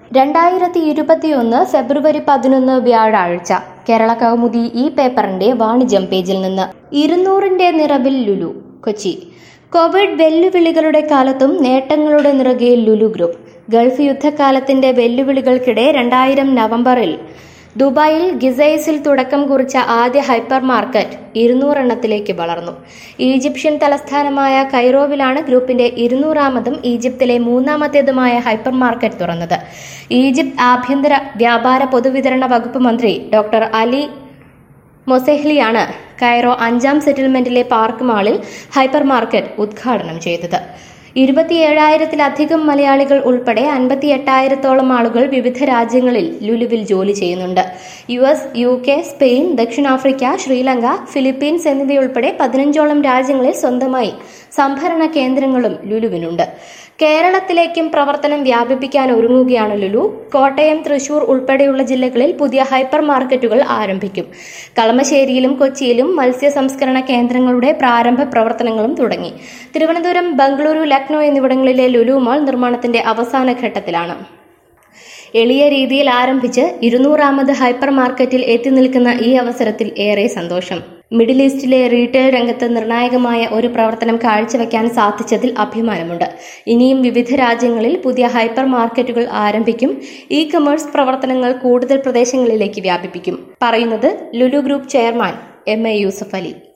രണ്ടായിരത്തി ഇരുപത്തിയൊന്ന് ഫെബ്രുവരി പതിനൊന്ന് വ്യാഴാഴ്ച കേരള കൗമുദി ഈ പേപ്പറിന്റെ വാണിജ്യം പേജിൽ നിന്ന് ഇരുന്നൂറിന്റെ നിറവിൽ ലുലു കൊച്ചി കോവിഡ് വെല്ലുവിളികളുടെ കാലത്തും നേട്ടങ്ങളുടെ നിറകെ ലുലു ഗ്രൂപ്പ് ഗൾഫ് യുദ്ധകാലത്തിന്റെ വെല്ലുവിളികൾക്കിടെ രണ്ടായിരം നവംബറിൽ ദുബായിൽ ഗിസൈസിൽ തുടക്കം കുറിച്ച ആദ്യ ഹൈപ്പർ മാർക്കറ്റ് ഇരുന്നൂറെണ്ണത്തിലേക്ക് വളർന്നു ഈജിപ്ഷ്യൻ തലസ്ഥാനമായ കൈറോവിലാണ് ഗ്രൂപ്പിന്റെ ഇരുന്നൂറാമതും ഈജിപ്തിലെ മൂന്നാമത്തേതുമായ ഹൈപ്പർ മാർക്കറ്റ് തുറന്നത് ഈജിപ്ത് ആഭ്യന്തര വ്യാപാര പൊതുവിതരണ വകുപ്പ് മന്ത്രി ഡോക്ടർ അലി മൊസെഹ്ലിയാണ് കൈറോ അഞ്ചാം സെറ്റിൽമെന്റിലെ പാർക്ക് മാളിൽ ഹൈപ്പർ മാർക്കറ്റ് ഉദ്ഘാടനം ചെയ്തത് ഇരുപത്തിയേഴായിരത്തിലധികം മലയാളികൾ ഉൾപ്പെടെ അൻപത്തി എട്ടായിരത്തോളം ആളുകൾ വിവിധ രാജ്യങ്ങളിൽ ലുലുവിൽ ജോലി ചെയ്യുന്നുണ്ട് U S U K Spain ദക്ഷിണാഫ്രിക്ക ശ്രീലങ്ക ഫിലിപ്പീൻസ് എന്നിവയുൾപ്പെടെ പതിനഞ്ചോളം രാജ്യങ്ങളിൽ സ്വന്തമായി സംഭരണ കേന്ദ്രങ്ങളും ലുലുവിനുണ്ട് കേരളത്തിലേക്കും പ്രവർത്തനം വ്യാപിപ്പിക്കാൻ ഒരുങ്ങുകയാണ് ലുലു കോട്ടയം തൃശൂർ ഉൾപ്പെടെയുള്ള ജില്ലകളിൽ പുതിയ ഹൈപ്പർ മാർക്കറ്റുകൾ ആരംഭിക്കും കളമശ്ശേരിയിലും കൊച്ചിയിലും മത്സ്യ സംസ്കരണ കേന്ദ്രങ്ങളുടെ പ്രാരംഭ പ്രവർത്തനങ്ങളും തുടങ്ങി തിരുവനന്തപുരം ബംഗളൂരു ലക്നൌ എന്നിവിടങ്ങളിലെ ലുലു മാൾ നിർമ്മാണത്തിന്റെ അവസാന ഘട്ടത്തിലാണ് എളിയ രീതിയിൽ ആരംഭിച്ച് ഇരുന്നൂറാമത് ഹൈപ്പർ മാർക്കറ്റിൽ എത്തി നിൽക്കുന്ന ഈ അവസരത്തിൽ ഏറെ സന്തോഷം മിഡിൽ ഈസ്റ്റിലെ റീറ്റെയിൽ രംഗത്ത് നിർണായകമായ ഒരു പ്രവർത്തനം കാഴ്ചവെക്കാൻ സാധിച്ചതിൽ അഭിമാനമുണ്ട് ഇനിയും വിവിധ രാജ്യങ്ങളിൽ പുതിയ ഹൈപ്പർ മാർക്കറ്റുകൾ ആരംഭിക്കും ഇ കൊമേഴ്സ് പ്രവർത്തനങ്ങൾ കൂടുതൽ പ്രദേശങ്ങളിലേക്ക് വ്യാപിപ്പിക്കും പറയുന്നത് Lulu group chairman M A Yusuff Ali